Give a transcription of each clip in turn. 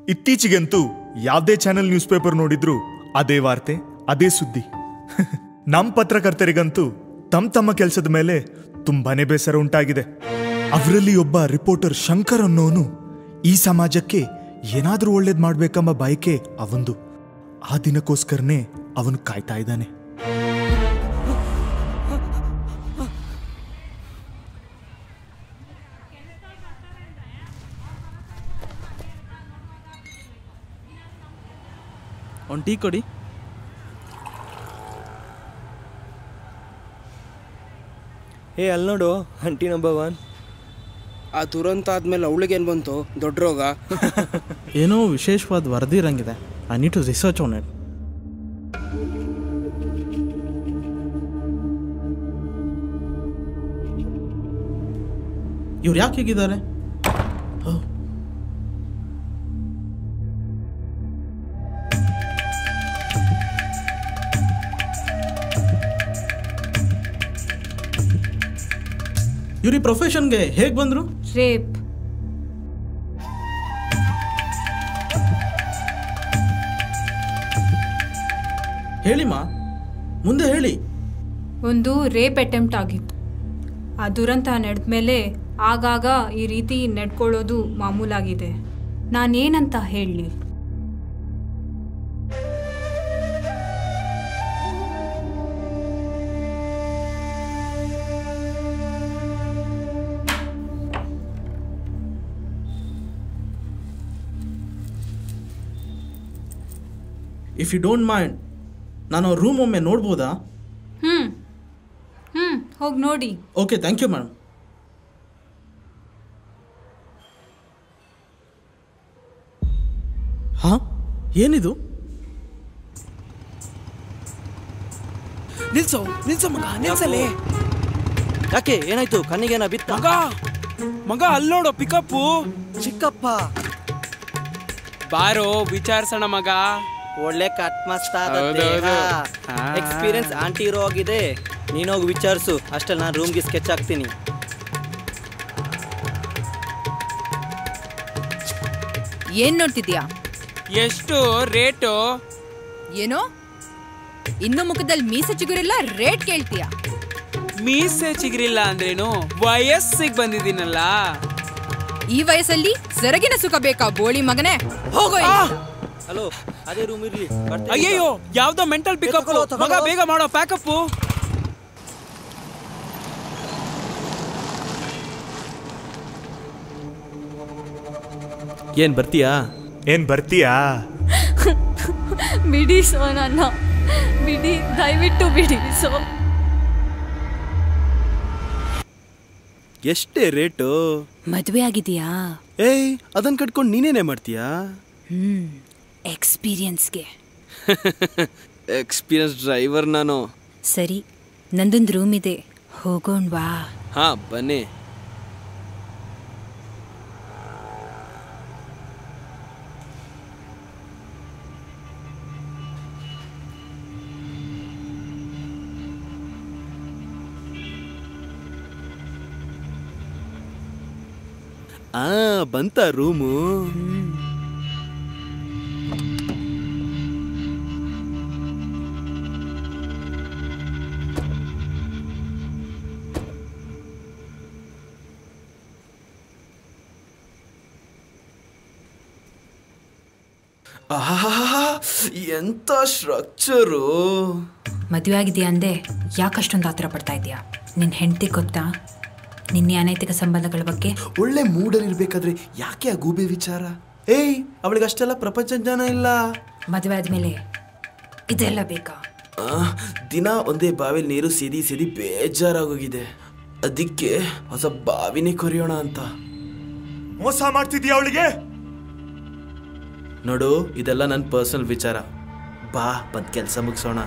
ಇತ್ತೀಚೆಗಂತೂ ಯಾವುದೇ channel news paper ನೋಡಿದ್ರು ಅದೇ ವಾರ್ತೆ ಅದೇ ಸುದ್ದಿ ನಮ್ಮ ಪತ್ರಕರ್ತರಿಗಂತೂ ತಮ್ಮ ತಮ್ಮ ಕೆಲಸದ ಮೇಲೆ ತುಂಬಾನೇ ಬೇಸರ ಉಂಟಾಗಿದೆ ಅವರಲ್ಲಿ ಒಬ್ಬ ರಿಪೋರ್ಟರ್ ಶಂಕರ್ ಅನ್ನೋನು ಈ ಸಮಾಜಕ್ಕೆ ಏನಾದರೂ ಒಳ್ಳೇದು ಮಾಡ್ಬೇಕೆಂಬ ಬಯಕೆ ಅವಂದು ಆ ದಿನಕ್ಕೋಸ್ಕರನೇ ಅವನು ಕಾಯ್ತಾ ಇದ್ದಾನೆ ಒಂದು ಟೀ ಕೊಡಿ ಏ ಅಲ್ಲಿ ನೋಡು ಅಂಟಿ ನಂಬರ್ ಒನ್ ಆ ದುರಂತ ಆದ್ಮೇಲೆ ಅವಳಿಗೇನು ಬಂತು ದೊಡ್ಡ ರೋಗ ಏನೋ ವಿಶೇಷವಾದ ವರದಿ ಇರಂಗಿದೆ I need to research on it ಇವ್ರು ಯಾಕೆ ಹೀಗಿದ್ದಾರೆ ಓಹ್. ಇವ್ರು ಈ ಪ್ರೊಫೆಷನ್ಗೆ ಹೇಗೆ ಬಂದರು ರೇಪ್ ಹೇಳಿಮ್ಮ ಮುಂದೆ ಹೇಳಿ ಒಂದು ರೇಪ್ ಅಟೆಂಪ್ಟ್ ಆಗಿತ್ತು ಆ ದುರಂತ ನಡೆದ ಮೇಲೆ ಆಗಾಗ ಈ ರೀತಿ ನಡ್ಕೊಳ್ಳೋದು ಮಾಮೂಲಾಗಿದೆ ನಾನೇನಂತ ಹೇಳಲಿ ಇಫ್ ಯು ಡೋಂಟ್ ಮೈಂಡ್ ನಾನು ರೂಮ್ ಒಮ್ಮೆ ನೋಡ್ಬೋದಾ ಹ್ಞೂ ಹ್ಞೂ ಹೋಗಿ ನೋಡಿ ಓಕೆ ಥ್ಯಾಂಕ್ ಯು ಮೇಡಮ್ ಹಾಂ ಏನಿದು ನಿಲ್ಸು ನಿಲ್ಸು ಮಗ ನಿಲ್ಸಲೇ ಯಾಕೆ ಏನಾಯ್ತು ಕಣ್ಣಿಗೇನ ಬಿತ್ತ ಮಗ ಮಗ ಅಲ್ಲಿ ನೋಡು ಪಿಕಪ್ಪು ಚಿಕ್ಕಪ್ಪ ಬಾರೋ ವಿಚಾರಿಸೋಣ ಮಗ ಒಳ್ಳೆ ಕಟ್ ಮಸ್ತ್ ಹೌದೌದು. ಹಾ. ಎಕ್ಸ್ಪೀರಿಯನ್ಸ್ ಆಂಟಿ ಇರೋ ಆಗಿದೆ ನೀನೋಗಿ ವಿಚಾರಿಸು ಅಷ್ಟಲ್ಲಿ ನಾನು ರೂಮ್ಗೆ ಸ್ಕೆಚ್ ಹಾಕ್ತೀನಿ ಏನ್ ನೋಡ್ತಿದ್ಯಾ ಎಷ್ಟು ರೇಟು ಏನೋ ಇನ್ನು ಮುಖದಲ್ಲಿ ಮೀಸೆ ಚಿಗುರಿಲ್ಲ ರೇಟ್ ಕೇಳ್ತೀಯ ಮೀಸೆ ಚಿಗ್ರಿಲ್ಲ ಅಂದ್ರೇನು ವಯಸ್ಸಿಗೆ ಬಂದಿದ್ದೀನಲ್ಲ ಈ ವಯಸ್ಸಲ್ಲಿ ಸೆರಗಿನ ಸುಖ ಬೇಕಾ ಬೋಳಿ ಮಗನೇ ಹೋಗೋ ಆ! ಹಲೋ ಅದೇ ರೂಮ್ ಇರ್ಲಿ ಬರ್ತೀನಿ. ಅಯ್ಯಯ್ಯೋ ಯಾವ್ದೋ ಮೆಂಟಲ್ ಪಿಕಪ್ ತಗೊಳ್ಳೋ, ಮಗ ತಗೊಳ್ಳೋ. ಬೇಗ ಮಾಡೋ ಪ್ಯಾಕಪ್ಪು ಏನ್ ಬರ್ತೀಯಾ ಏನ್ ಬರ್ತೀಯಾ ಬಿಡಿ ಸೋ ನನ್ನ ಬಿಡಿ ದಯವಿಟ್ಟು ಬಿಡಿ ಸೊ ಎಷ್ಟೇ ರೇಟು ಮದ್ವೆ ಆಗಿದೆಯಾ ಏಯ್ ಅದನ್ನ ಕಟ್ಕೊಂಡು ನೀನೇನೆ ಮಾಡ್ತೀಯಾ ಹ್ಮ್ ಎಕ್ಸ್ಪೀರಿಯನ್ಸ್ಗೆ ಎಕ್ಸ್ಪೀರಿಯನ್ಸ್ ಡ್ರೈವರ್ ನಾನು ಸರಿ ನಂದೊಂದು ರೂಮ್ ಇದೆ ಹೋಗೋಣ್ವಾ ಹಾ ಬನ್ನಿ ಆ ಬಂತ ರೂಮು ಆಹಾ ಎಂತ ಸ್ಟ್ರಕ್ಚರು ಮದುವೆ ಆಗಿದೆಯಾ ಅಂದೆ ಯಾಕಷ್ಟೊಂದು ಆತರ ಪಡ್ತಾ ಇದೆಯಾ ನಿನ್ನ ಹೆಂಡತಿ ಗೊತ್ತಾ ನಿನ್ನ ಅನೈತಿಕ ಸಂಬಂಧಗಳ ಬಗ್ಗೆ ಒಳ್ಳೆ ಮೂಡಲ್ಲಿ ಇರ್ಬೇಕಾದ್ರೆ ಯಾಕೆ ಆ ಗೂಬೆ ವಿಚಾರ ಏಯ್ ಅವಳಿಗೆ ಅಷ್ಟೆಲ್ಲ ಪ್ರಪಂಚ ಜ್ಞಾನ ಇಲ್ಲ ಮದುವೆ ಆದ್ಮೇಲೆ ಇದೆಲ್ಲ ಬೇಕಾ ಆ, ದಿನ ಒಂದೇ ಬಾವಿಲಿ ನೀರು ಸಿದಿ ಸಿದಿ ಬೇಜಾರಾಗೋಗಿದೆ ಅದಕ್ಕೆ ಹೊಸ ಬಾವಿನೇ ಕೊರೆಯೋಣ ಅಂತ ಮೋಸ ಮಾಡ್ತಿದ್ಯಾ ಅವಳಿಗೆ ನೋಡು ಇದೆಲ್ಲ ನನ್ನ ಪರ್ಸನಲ್ ವಿಚಾರ ಬಾ ಬಂದ್ ಕೆಲಸ ಮುಗಿಸೋಣ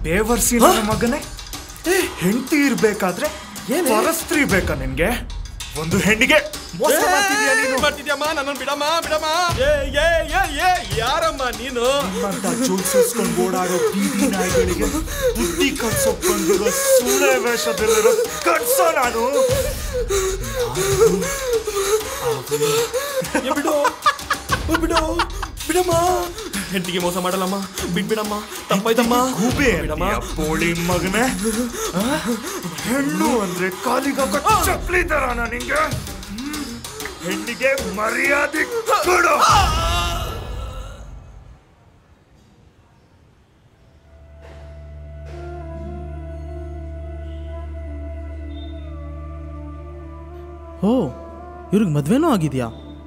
ಬೇವರ್ಸಿ ನನ್ನ ಮಗನೇ ಹೆಂಡತಿ ಇರ್ಬೇಕಾದ್ರೆ ಏನೇ? ವರಸ್ತ್ರಿ ಬೇಕಾ ನಿನ್ಗೆ ಒಂದು ಹೆಣ್ಣಿಗೆ ಮೋಸ ಮಾಡ್ತಿದ್ಯಾ ನೀನು ಮಾಡ್ತಿದ್ಯಮ್ಮ ನನ್ನ ಬಿಡಮ್ಮ ಬಿಡಮ್ಮ ಏ ಏ ಏ ಏ ಯಾರಮ್ಮ ನೀನು ನಿಮ್ಮಂತ ಜೋಲ್ಸಿಸ್ಕೊಂಡು ಓಡಾಡೋ ಬೀದಿ ನಾಯಿಗಳಿಗೆ ಬುದ್ಧಿ ಕಲ್ಸೋಕ್ ಬಂದಿರೋ ಸೂಳೆ ವೇಷದಲ್ಲಿರೋ ಕಟ್ಸೋ ನಾನು ಏ, ಬಿಡು ಓ, ಬಿಡು ಬಿಡಮ್ಮ ಹೆಂಡತಿಗೆ ಮೋಸ ಮಾಡಲ್ಲಮ್ಮ ಬಿಡ್ಬಿಡಮ್ಮ ತಪ್ಪಾಯ್ತಮ್ಮ ಗೂಬೆ ಬಿಡಮ್ಮ ಅಂತೀಯ, ಬೋಳಿ ಮಗನೇ ಆ? ಹೆಣ್ಣು ಅಂದ್ರೆ ಕಾಲಿಗ ಚಪ್ಪಲಿ ತರನ ನಿಂಗೆ ಹ್ಮ್. ಹೆಣ್ಣಿಗೆ ಮರ್ಯಾದೆ ಕೊಡು ಓ ಇವ್ರಿಗೆ ಮದುವೆನೂ ಆಗಿದೆಯಾ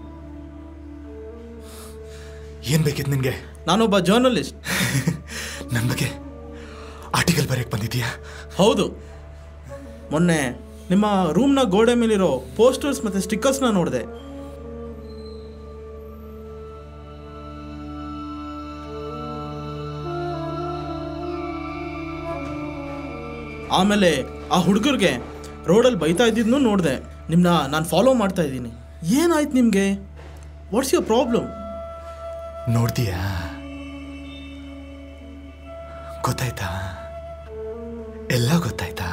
ಏನ್ ಬೇಕಿತ್ತು ನಿನ್ಗೆ ನಾನೊಬ್ಬ ಜರ್ನಲಿಸ್ಟ್ ನನ್ ಬಗ್ಗೆ ಆರ್ಟಿಕಲ್ ಬರೆಯಕ್ ಬಂದಿದ್ಯಾ ಹೌದು ಮೊನ್ನೆ ನಿಮ್ಮ ರೂಮ್ನ ಗೋಡೆ ಮೇಲಿರೋ ಪೋಸ್ಟರ್ಸ್ ಮತ್ತು ಸ್ಟಿಕ್ಕರ್ಸ್ನ ನೋಡಿದೆ ಆಮೇಲೆ ಆ ಹುಡುಗರಿಗೆ ರೋಡಲ್ಲಿ ಬೈತಾ ಇದ್ದಿದ್ನು ನೋಡಿದೆ ನಿಮ್ಮನ್ನ ನಾನು ಫಾಲೋ ಮಾಡ್ತಾ ಇದ್ದೀನಿ ಏನಾಯ್ತು ನಿಮಗೆ ವಾಟ್ಸ್ ಯುವರ್ ಪ್ರಾಬ್ಲಮ್ ನೋಡ್ತೀಯಾ ಗೊತ್ತಾಯ್ತಾ ಎಲ್ಲ ಗೊತ್ತಾಯ್ತಾ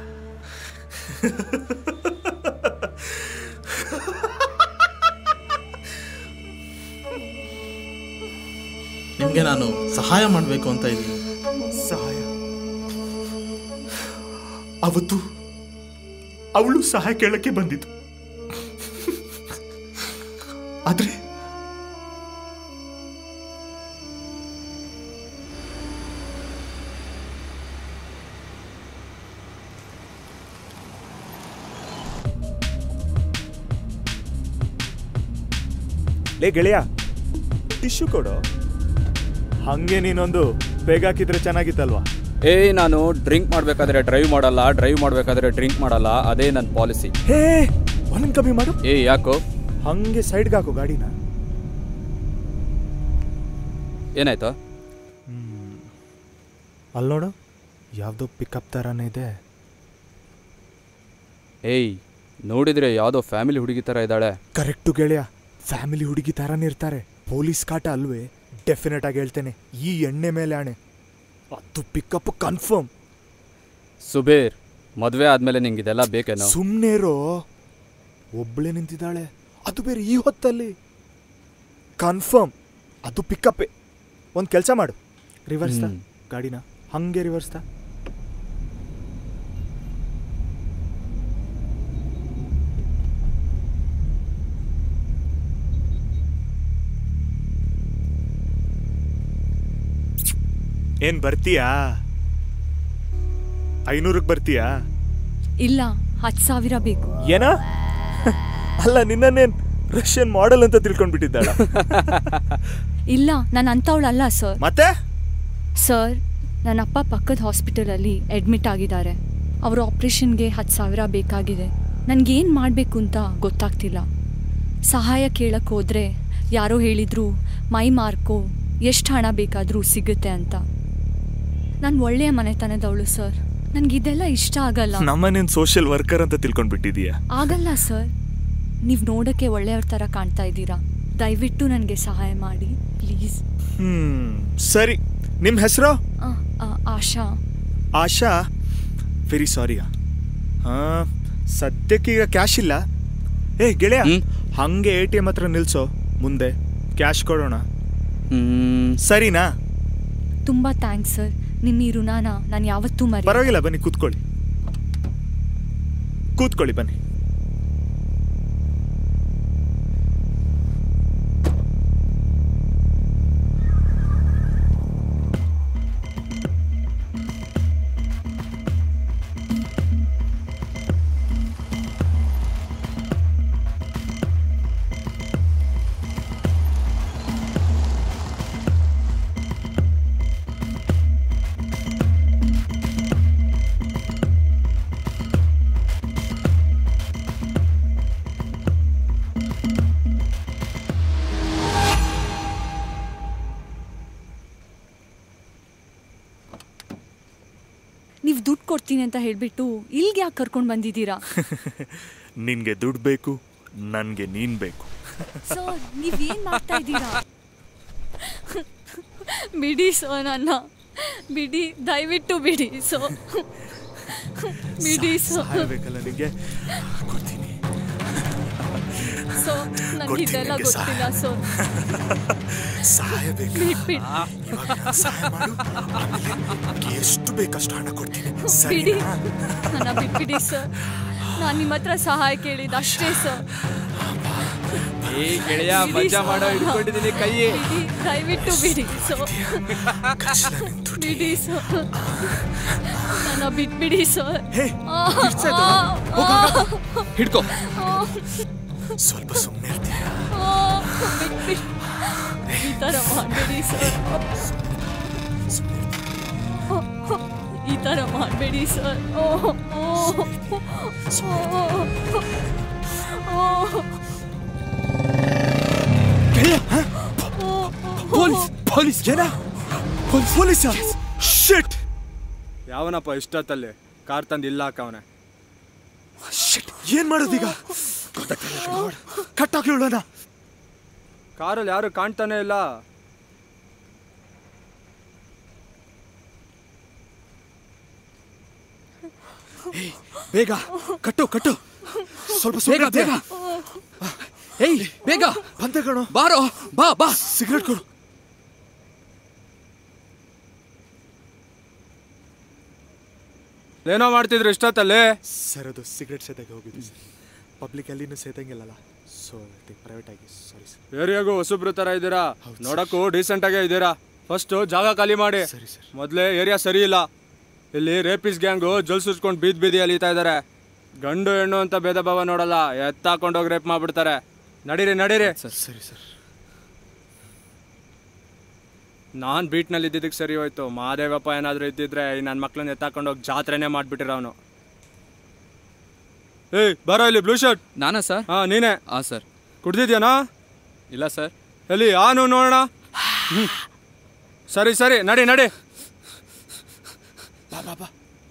ನಿಮಗೆ ನಾನು ಸಹಾಯ ಮಾಡಬೇಕು ಅಂತ ಇದ್ದೀನಿ ಸಹಾಯ ಅವತ್ತು ಅವಳು ಸಹಾಯ ಕೇಳಕ್ಕೆ ಬಂದಿದ್ದು ಆದ್ರೆ ಲೇ ಗೆಳೆಯ ಟಿಶ್ಯೂ ಕೊಡು ಹಂಗೆ ನೀನೊಂದು ಬೇಗ ಹಾಕಿದ್ರೆ ಚೆನ್ನಾಗಿತ್ತಲ್ವಾ ಏಯ್ ನಾನು ಡ್ರಿಂಕ್ ಮಾಡಬೇಕಾದ್ರೆ ಡ್ರೈವ್ ಮಾಡಲ್ಲ ಡ್ರೈವ್ ಮಾಡಬೇಕಾದ್ರೆ ಡ್ರಿಂಕ್ ಮಾಡಲ್ಲ ಅದೇ ನನ್ನ ಪಾಲಿಸಿ ಹೇ ಒಂದ್ ಕಮ್ಮಿ ಮಾಡು ಏಯ್ ಯಾಕೋ ಹಂಗೆ ಸೈಡ್ಗೆ ಹಾಕು ಗಾಡಿನ ಏನಾಯ್ತು ಅಲ್ಲಿ ನೋಡು ಯಾವುದೋ ಪಿಕಪ್ ಥರನೇ ಇದೆ ಏಯ್ ನೋಡಿದ್ರೆ ಯಾವುದೋ ಫ್ಯಾಮಿಲಿ ಹುಡುಗಿ ಥರ ಇದ್ದಾಳೆ ಕರೆಕ್ಟು ಗೆಳೆಯ ಫ್ಯಾಮಿಲಿ ಹುಡುಗಿ ಥರನೇ ಇರ್ತಾರೆ ಪೊಲೀಸ್ ಕಾಟ ಅಲ್ವೇ ಡೆಫಿನೆಟ್ ಆಗಿ ಹೇಳ್ತೇನೆ ಈ ಎಣ್ಣೆ ಮೇಲೆ ಆಣೆ ಅದು ಪಿಕಪ್ ಕನ್ಫರ್ಮ್ ಸುಬೇರ್ ಮದುವೆ ಆದಮೇಲೆ ನಿಂಗೆ ಇದೆಲ್ಲ ಬೇಕೇನೋ ಸುಮ್ಮನೆ ಇರೋ ಒಬ್ಳೆ ನಿಂತಿದ್ದಾಳೆ ಅದು ಬೇರೆ ಈ ಹೊತ್ತಲ್ಲಿ ಕನ್ಫರ್ಮ್ ಅದು ಪಿಕಪ್ಪೇ ಒಂದು ಕೆಲಸ ಮಾಡು ರಿವರ್ಸ್ ಹ್ಮ್. ಗಾಡಿನ ಹಂಗೆ ರಿವರ್ಸ್ ಏನ್ ಬರ್ತೀಯಾ ಐನೂರಕ್ಕೆ ಬರ್ತೀಯಾ ಇಲ್ಲ ಹತ್ತು ಸಾವಿರ ಬೇಕು ಏನ ಅಲ್ಲ ನಿನ್ನನ್ನೇನ್ ರಷ್ಯನ್ ಮಾಡೆಲ್ ಅಂತ ತಿಳ್ಕೊಂಡ್ಬಿಟ್ಟಿದ್ದಾಳ ಇಲ್ಲ ನಾನು ಅಂಥವಳಲ್ಲ ಸರ್ ಮತ್ತೆ ಸರ್ ನನ್ನ ಅಪ್ಪ ಪಕ್ಕದ ಹಾಸ್ಪಿಟಲಲ್ಲಿ ಅಡ್ಮಿಟ್ ಆಗಿದ್ದಾರೆ ಅವ್ರ ಆಪ್ರೇಷನ್ಗೆ ಹತ್ತು ಸಾವಿರ ಬೇಕಾಗಿದೆ ನನಗೇನು ಮಾಡಬೇಕು ಅಂತ ಗೊತ್ತಾಗ್ತಿಲ್ಲ ಸಹಾಯ ಕೇಳಕ್ಕೆ ಹೋದರೆ ಯಾರೋ ಹೇಳಿದ್ರು ಮೈ ಮಾರ್ಕೋ ಎಷ್ಟು ಹಣ ಬೇಕಾದರೂ ಸಿಗುತ್ತೆ ಅಂತ ನಾನು ಒಳ್ಳೆಯ ಮನೆತನದವಳು ಸರ್ ನನಗಿದೆಲ್ಲ ಇಷ್ಟ ಆಗಲ್ಲ ನಮ್ಮನೇನ್ ಸೋಷಿಯಲ್ ವರ್ಕರ್ ಅಂತ ತಿಳ್ಕೊಂಡ್ಬಿಟ್ಟಿದೀಯ ಆಗಲ್ಲ ಸರ್ ನೀವು ನೋಡೋಕ್ಕೆ ಒಳ್ಳೆಯವ್ರ ಥರ ಕಾಣ್ತಾ ಇದ್ದೀರಾ ದಯವಿಟ್ಟು ನನಗೆ ಸಹಾಯ ಮಾಡಿ ಪ್ಲೀಸ್ ಹ್ಮ್ ಸರಿ ನಿಮ್ ಹೆಸರು ಆಶಾ ಆಶಾ ವೆರಿ ಸಾರಿ ಹಾ ಸದ್ಯಕ್ಕೆ ಈಗ ಕ್ಯಾಶ್ ಇಲ್ಲ ಏ ಗೆಳೆಯ ಹ್ಮ್? ಹಂಗೆ ಎ ಟಿ ಎಂ ಹತ್ರ ನಿಲ್ಸೋ ಮುಂದೆ ಕ್ಯಾಶ್ ಕೊಡೋಣ ಹ್ಮ್, ಸರಿನಾ ತುಂಬ ಥ್ಯಾಂಕ್ಸ್ ಸರ್ ನಿಮ್ಮ ಈ ಋಣನ ನಾನು ಯಾವತ್ತೂ ಮರಿ ಪರವಾಗಿಲ್ಲ ಬನ್ನಿ ಕೂತ್ಕೊಳ್ಳಿ ಕೂತ್ಕೊಳ್ಳಿ ಬನ್ನಿ ಕೊಡ್ತೀನಿ ಅಂತ ಹೇಳ್ಬಿಟ್ಟು ಇಲ್ಗೆ ಯಾಕೆ ಕರ್ಕೊಂಡು ಬಂದಿದ್ದೀರಾ ನಿನ್ಗೆ ದುಡ್ಡು ಬೇಕು ನನಗೆ ನೀನ್ ಬೇಕು ಸರ್ ನೀವೇನ್ ಮಾಡ್ತಾ ಇದ್ದೀರಾ ಬಿಡಿ ಸೊ ನನ್ನ ಬಿಡಿ ದಯವಿಟ್ಟು ಬಿಡಿ ಸೊ ಬಿಡಿ ಸೊ ಸಾಯಬೇಕಲ್ಲ ನಿಂಗೆ ಕೊಡ್ತೀನಿ ಸೊ ನನಗೆ ಕೊಡ್ತೀನಿ ಇದೆಲ್ಲ ನಿಂಗೆ ಗೊತ್ತಿಲ್ಲ ಸೊ ಸಾಯಬೇಕು ಬಿಟ್ಬಿಡಿ ಇವಾಗ ನಾನ್ ಸಹಾಯ ಮಾಡು ಆಮೇಲೆ ನಿಂಗೆ ಎಷ್ಟು ಬೇಕಷ್ಟು ಹಣ ಕೊಡ್ತೀನಿ ಬಿಡಿ ಸರಿನಾ ನನ್ನ ಬಿಟ್ಬಿಡಿ ಸರ್ ನಾನು ನಿಮ್ಮ ಹತ್ರ ಸಹಾಯ ಕೇಳಿದ್ದು ಅಷ್ಟೇ ಸರ್ ಏ ಗೆಳೆಯ ಬಿಡಿ ಮಜಾ ಸರ್. ಮಾಡೋ ಹಿಡ್ಕೊಂಡಿದ್ದೀನಿ ಕೈ ಬಿಡಿ ದಯವಿಟ್ಟು ಬಿಡಿ ಸೊ ಬಿಡಿ ಸರ್ ನನ್ನ ಬಿಟ್ಬಿಡಿ ಸರ್ ಹೇ ಹಿಡ್ಕೋ ಸ್ವಲ್ಪ ಸುಮ್ಮನೆ ಇರ್ತೀಯ ಬಿಟ್ಬಿಡಿ ಈ ಥರ ಮಾಡಬೇಡಿ ಸರ್ ಈ ಥರ ಮಾಡಬೇಡಿ ಸರ್ ಪೊಲೀಸ್ ಪೊಲೀಸ್ ಏನ ಪೊಲೀಸ ಶಿಟ್ ಯಾವನಪ್ಪ ಇಷ್ಟೊತ್ತಲ್ಲಿ ಕಾರ್ ತಂದು ಇಲ್ಲ ಹಾಕವನೆ ಶಿಟ್ ಏನ್ ಮಾಡೋದೀಗ ಕಟ್ಟಾಕಿ ಉಳ್ಳೋಣ ಕಾರಲ್ಲಿ ಯಾರು ಕಾಣ್ತಾನೆ ಇಲ್ಲ ಬೇಗ ಕಟ್ಟು ಕಟ್ಟು ಸ್ವಲ್ಪ ಬೇಗ ಬೇಗ ಏಯ್ ಬೇಗ ಬಂದೆ ಕಣೋ ಬಾರೋ ಬಾ ಬಾ ಸಿಗರೇಟ್ ಕೊಡು ಏನೋ ಮಾಡ್ತಿದ್ರು ಇಷ್ಟೊತ್ತಲ್ಲಿ ಸರ್ ಅದು ಸಿಗರೇಟ್ ಸೇದಾಗೆ ಹೋಗಿದ್ದು ಸರ್ ಪಬ್ಲಿಕ್ ಅಲ್ಲಿನೂ ಸೇದಂಗಿಲ್ಲಲ್ಲ ಸೊ ಪ್ರೈವೇಟ್ ಆಗಿ ಸಾರಿ ಸರ್ ಏರಿಯಾಗೂ ಹೊಸಬ್ರು ತರ ಇದ್ದೀರಾ ನೋಡಕ್ಕೂ ಡೀಸೆಂಟ್ ಆಗೇ ಇದ್ದೀರಾ ಫಸ್ಟ್ ಜಾಗ ಖಾಲಿ ಮಾಡಿ ಸರಿ ಸರ್ ಮೊದಲೇ ಏರಿಯಾ ಸರಿ ಇಲ್ಲ ಇಲ್ಲಿ ರೇಪಿಸ್ ಗ್ಯಾಂಗು ಜಲ್ ಸುರ್ಸ್ಕೊಂಡು ಬೀದ್ ಬೀದಿ ಅಲಿತಾ ಇದ್ದಾರೆ ಗಂಡು ಹೆಣ್ಣು ಅಂತ ಭೇದ ಭಾವ ನೋಡಲ್ಲ ಎತ್ತಾಕೊಂಡೋಗಿ ರೇಪ್ ಮಾಡ್ಬಿಡ್ತಾರೆ ನಡೀರಿ ನಡೀರಿ ಸರಿ ಸರ್ ನಾನು ಬೀಟ್ನಲ್ಲಿ ಇದ್ದಿದ್ದಕ್ಕೆ ಸರಿ ಹೋಯ್ತು ಮಹಾದೇವಪ್ಪ ಏನಾದರೂ ಇದ್ದಿದ್ರೆ ಈ ನನ್ನ ಮಕ್ಳನ್ನ ಎತ್ತಾಕೊಂಡೋಗಿ ಜಾತ್ರೆನೇ ಮಾಡ್ಬಿಟ್ಟಿರ ಅವನು ಏಯ್ ಬರೋ ಇಲ್ಲಿ ಬ್ಲೂ ಶರ್ಟ್ ನಾನಾ ಸರ್ ಹಾಂ ನೀನೇ ಹಾಂ ಸರ್ ಕುಡ್ದಿದ್ಯಾನಾ ಇಲ್ಲ ಸರ್ ಎಲ್ಲಿ ಆನು ನೋಡೋಣ ಹ್ಮ್. ಸರಿ ಸರಿ ನಡಿ ನಡಿ ಬಾ ಬಾ ಬಾ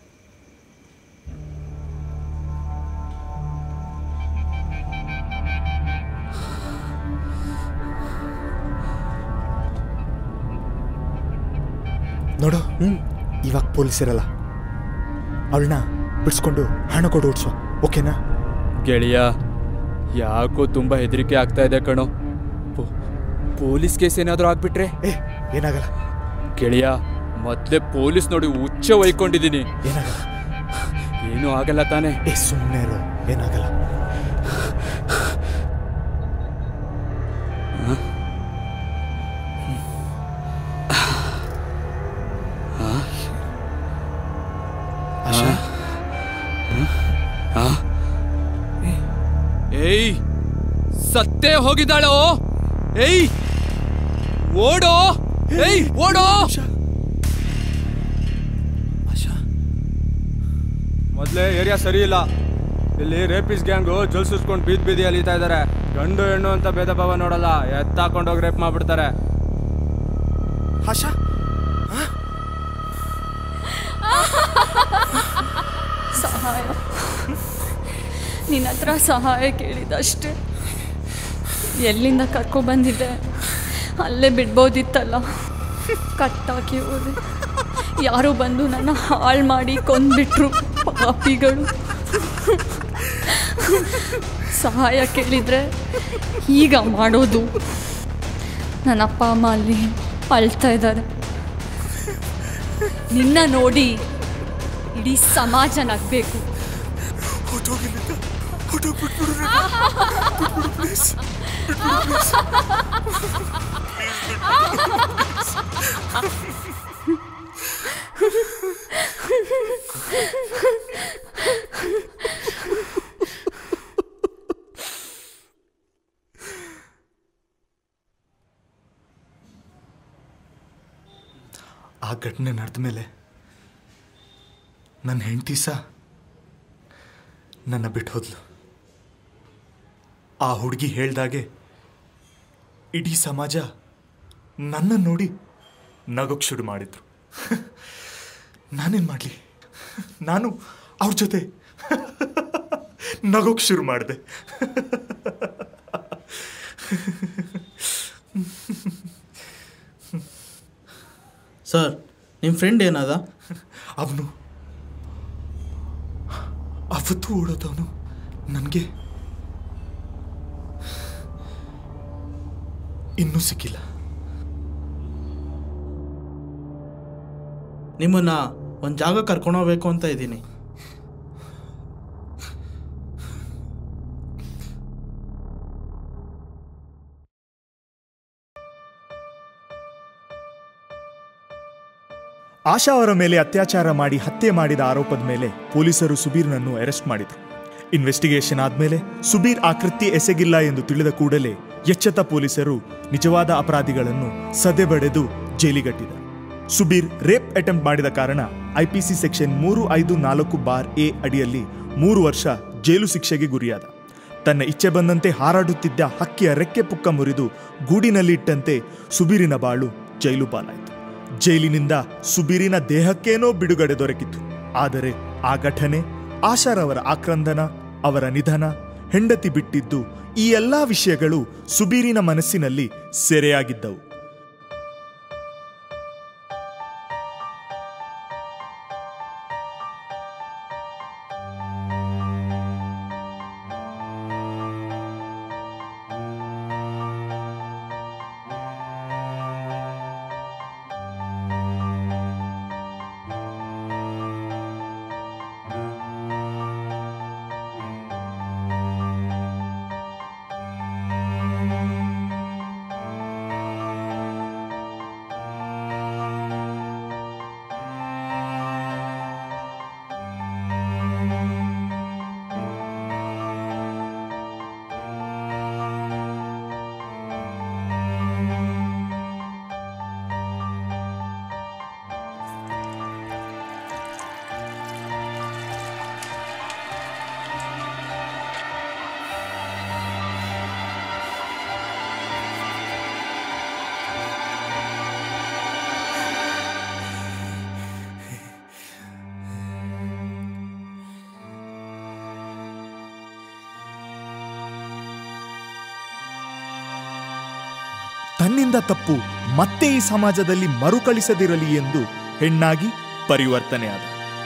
ನೋಡು ಇವಾಗ ಪೊಲೀಸರಲ್ಲ ಅವಳನ್ನ ಬಿಡಿಸ್ಕೊಂಡು ಹಣ ಕೊಡು ಓಡಿಸು ಓಕೆನಾ ಗೆಳೆಯ ಯಾಕೋ ತುಂಬಾ ಹೆದರಿಕೆ ಆಗ್ತಾ ಇದೆ ಕಣೋ ಪೊ- ಪೊಲೀಸ್ ಕೇಸ್ ಏನಾದರೂ ಆಗ್ಬಿಟ್ರೆ ಏ ಏನಾಗಲ್ಲ ಗೆಳೆಯ ಮೊದಲೇ ಪೊಲೀಸ್ ನೋಡಿ ಹುಚ್ಚ ಒಯ್ಕೊಂಡಿದ್ದೀನಿ ಏನಾಗಲ್ಲ ಏನೂ ಆಗಲ್ಲ ತಾನೇ ಏ ಸುಮ್ಮನೆ ಇರು ಏನಾಗಲ್ಲ ಆಶಾ ಏಯ್ ಸತ್ತೇ ಹೋಗಿದ್ದಾಳೋ ಏಯ್ ಓಡೋ ಏಯ್ ಓಡೋ ಮೊದಲೇ ಏರಿಯಾ ಸರಿ ಇಲ್ಲ ಇಲ್ಲಿ ರೇಪಿಸ್ ಗ್ಯಾಂಗು ಜಲ್ ಸುರ್ಸ್ಕೊಂಡು ಬೀದ್ ಬೀದಿ ಅಲಿತಾ ಇದ್ದಾರೆ ಗಂಡು ಹೆಣ್ಣು ಅಂತ ಭೇದ ಭಾವ ನೋಡಲ್ಲ ಎತ್ತಾಕೊಂಡೋಗಿ ರೇಪ್ ಮಾಡ್ಬಿಡ್ತಾರೆ ಆಶಾ ಸಹಾಯ ನಿನ್ನ ಹತ್ರ ಸಹಾಯ ಕೇಳಿದಷ್ಟೇ ಎಲ್ಲಿಂದ ಕರ್ಕೊಬಂದಿದ್ದೆ ಅಲ್ಲೇ ಬಿಡ್ಬೋದಿತ್ತಲ್ಲ ಕಟ್ಟಾಕಿ ಹೋದೆ ಯಾರೋ ಬಂದು ನನ್ನ ಹಾಳು ಮಾಡಿ ಕೊಂದ್ಬಿಟ್ರು ಪಾಪಿಗಳು ಸಹಾಯ ಕೇಳಿದರೆ ಈಗ ಮಾಡೋದು ನನ್ನ ಅಪ್ಪ ಅಮ್ಮ ಅಲ್ಲಿ ಅಳ್ತಾ ಇದ್ದಾರೆ ನಿನ್ನ ನೋಡಿ ಇಡೀ ಸಮಾಜ ನಗಬೇಕು ಹೊಟ್ಟೋಗಿಲ್ಲ ಹೊಟ್ಟೋಗ್ಬಿಟ್ಬಿಡು ಪ್ಲೀಸ್ ಆ ಘಟನೆ ನಡೆದ ಮೇಲೆ ನನ್ನ ಹೆಂಡತಿ ಸಹ ನನ್ನ ಬಿಟ್ಟು ಹೋದ್ಲು ಆ ಹುಡುಗಿ ಹೇಳ್ದಾಗೆ ಇಡೀ ಸಮಾಜ ನನ್ನ ನೋಡಿ ನಗೋಕ್ ಶುರು ಮಾಡಿದ್ರು ನಾನೇನು ಮಾಡಲಿ ನಾನು ಅವ್ರ ಜೊತೆ ನಗೋಕ್ ಶುರು ಮಾಡಿದೆ ಸರ್ ನಿಮ್ಮ ಫ್ರೆಂಡ್ ಏನದ ಅವನು ಅವತ್ತು ಓಡೋದವನು ನನಗೆ ಇನ್ನೂ ಸಿಕ್ಕಿಲ್ಲ ನಿಮ್ಮನ್ನ ಒಂದು ಜಾಗ ಕರ್ಕೊಂಡು ಹೋಗ್ಬೇಕು ಅಂತ ಇದ್ದೀನಿ ಆಶಾ ಅವರ ಮೇಲೆ ಅತ್ಯಾಚಾರ ಮಾಡಿ ಹತ್ಯೆ ಮಾಡಿದ ಆರೋಪದ ಮೇಲೆ ಪೊಲೀಸರು ಸುಬೀರ್ನನ್ನು ಅರೆಸ್ಟ್ ಮಾಡಿದರು ಇನ್ವೆಸ್ಟಿಗೇಷನ್ ಆದ್ಮೇಲೆ ಸುಬೀರ್ ಆ ಕೃತ್ಯ ಎಸಗಿಲ್ಲ ಎಂದು ತಿಳಿದ ಕೂಡಲೇ ಎಚ್ಚೆತ್ತ ಪೊಲೀಸರು ನಿಜವಾದ ಅಪರಾಧಿಗಳನ್ನು ಸದೆಬಡೆದು ಜೈಲಿಗಟ್ಟಿದರು ಸುಬೀರ್ ರೇಪ್ ಅಟೆಂಪ್ಟ್ ಮಾಡಿದ ಕಾರಣ ಐಪಿಸಿ ಸೆಕ್ಷನ್ ಮೂರು ಐದು ನಾಲ್ಕು ಬಾರ್ ಎ ಅಡಿಯಲ್ಲಿ ಮೂರು ವರ್ಷ ಜೈಲು ಶಿಕ್ಷೆಗೆ ಗುರಿಯಾದ ತನ್ನ ಇಚ್ಛೆ ಬಂದಂತೆ ಹಾರಾಡುತ್ತಿದ್ದ ಹಕ್ಕಿಯ ರೆಕ್ಕೆ ಪುಕ್ಕ ಮುರಿದು ಗೂಡಿನಲ್ಲಿಟ್ಟಂತೆ ಸುಬೀರಿನ ಬಾಳು ಜೈಲು ಪಾಲಾಯಿತು ಜೈಲಿನಿಂದ ಸುಬೀರಿನ ದೇಹಕ್ಕೇನೋ ಬಿಡುಗಡೆ ದೊರಕಿತು ಆದರೆ ಆ ಘಟನೆ ಆಶಾರವರ ಆಕ್ರಂದನ ಅವರ ನಿಧನ ಹೆಂಡತಿ ಬಿಟ್ಟಿದ್ದು ಈ ಎಲ್ಲಾ ವಿಷಯಗಳು ಸುಬೀರಿನ ಮನಸ್ಸಿನಲ್ಲಿ ಸೆರೆಯಾಗಿದ್ದವು ತನ್ನಿಂದ ತಪ್ಪು ಮತ್ತೆ ಈ ಸಮಾಜದಲ್ಲಿ ಮರುಕಳಿಸದಿರಲಿ ಎಂದು ಹೆಣ್ಣಾಗಿ ಪರಿವರ್ತನೆಯಾದ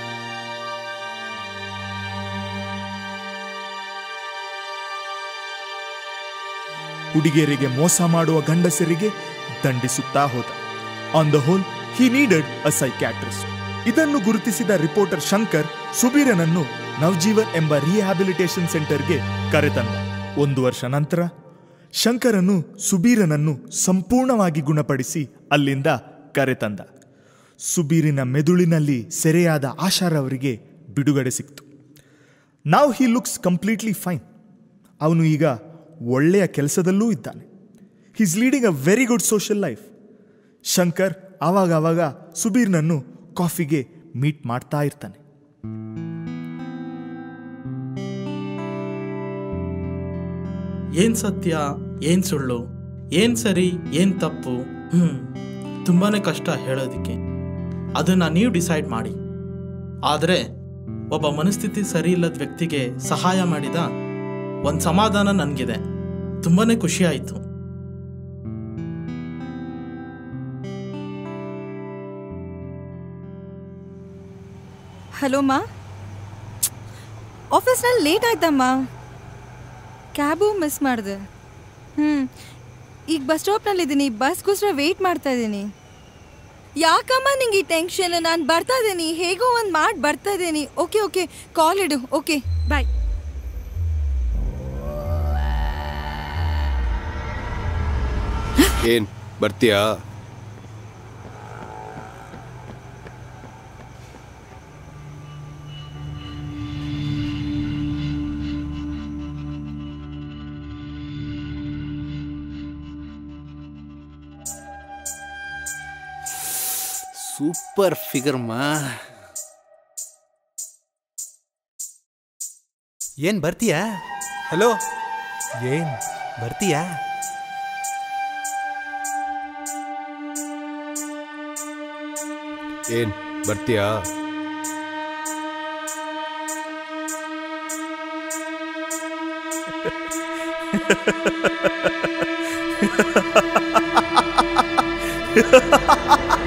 ಹುಡುಗಿಯರಿಗೆ ಮೋಸ ಮಾಡುವ ಗಂಡಸರಿಗೆ ದಂಡಿಸುತ್ತಾ ಹೋದ on the whole he needed a psychiatrist ಇದನ್ನು ಗುರುತಿಸಿದ ರಿಪೋರ್ಟರ್ ಶಂಕರ್ ಸುಬೀರನನ್ನು ನವಜೀವನ್ ಎಂಬ ರಿಹ್ಯಾಬಿಲಿಟೇಷನ್ ಸೆಂಟರ್ಗೆ ಕರೆತಂದ ಒಂದು ವರ್ಷ ನಂತರ ಶಂಕರನು ಸುಬೀರನನ್ನು ಸಂಪೂರ್ಣವಾಗಿ ಗುಣಪಡಿಸಿ ಅಲ್ಲಿಂದ ಕರೆತಂದ ಸುಬೀರಿನ ಮೆದುಳಿನಲ್ಲಿ ಸೆರೆಯಾದ ಆಶಾರವರಿಗೆ ಬಿಡುಗಡೆ ಸಿಕ್ತು ನಾವ್ ಹಿ ಲುಕ್ಸ್ ಕಂಪ್ಲೀಟ್ಲಿ ಫೈನ್ ಅವನು ಈಗ ಒಳ್ಳೆಯ ಕೆಲಸದಲ್ಲೂ ಇದ್ದಾನೆ he's leading a very good social life Shankar ಆವಾಗ ಆವಾಗ ಸುಬೀರ್ನನ್ನು ಕಾಫಿಗೆ ಮೀಟ್ ಮಾಡ್ತಾ ಇರ್ತಾನೆ ಏನ್ ಸತ್ಯ ಏನ್ ಸುಳ್ಳು ಏನ್ ಸರಿ ಏನ್ ತಪ್ಪು ಹ್ಮ್ ತುಂಬಾನೇ ಕಷ್ಟ ಹೇಳೋದಕ್ಕೆ ಅದನ್ನ ನೀವು ಡಿಸೈಡ್ ಮಾಡಿ ಆದರೆ ಒಬ್ಬ ಮನಸ್ಥಿತಿ ಸರಿ ಇಲ್ಲದ ವ್ಯಕ್ತಿಗೆ ಸಹಾಯ ಮಾಡಿದ ಒಂದು ಸಮಾಧಾನ ನನಗಿದೆ ತುಂಬಾನೇ ಖುಷಿ ಆಯಿತು ಹಲೋ ಮಾ ಆಫೀಸ್ನಲ್ಲಿ ಲೇಟ್ ಆಯ್ತಮ್ಮ ಕ್ಯಾಬು ಮಿಸ್ ಮಾಡಿದೆ ಹ್ಞೂ ಈಗ ಬಸ್ ಸ್ಟಾಪ್ನಲ್ಲಿದ್ದೀನಿ ಬಸ್ಗೋಸ್ಕರ ವೆಯ್ಟ್ ಮಾಡ್ತಾ ಇದ್ದೀನಿ ಯಾಕಮ್ಮ ನಿಂಗೆ ಈ ಟೆನ್ಷನ್ ನಾನು ಬರ್ತಾ ಇದ್ದೀನಿ ಹೇಗೋ ಒಂದು ಮಾಡಿ ಬರ್ತಾ ಇದ್ದೀನಿ ಓಕೆ ಓಕೆ ಕಾಲ್ ಇಡು ಓಕೆ ಬಾಯ್ ಏನ್ ಬರ್ತೀಯಾ ಸೂಪರ್ ಫಿಗರ್ ಮಾ ಏನ್ ಬರ್ತೀಯಾ ಹಲೋ ಏನ್ ಬರ್ತೀಯಾ ಏನ್ ಬರ್ತೀಯಾ ha ha ha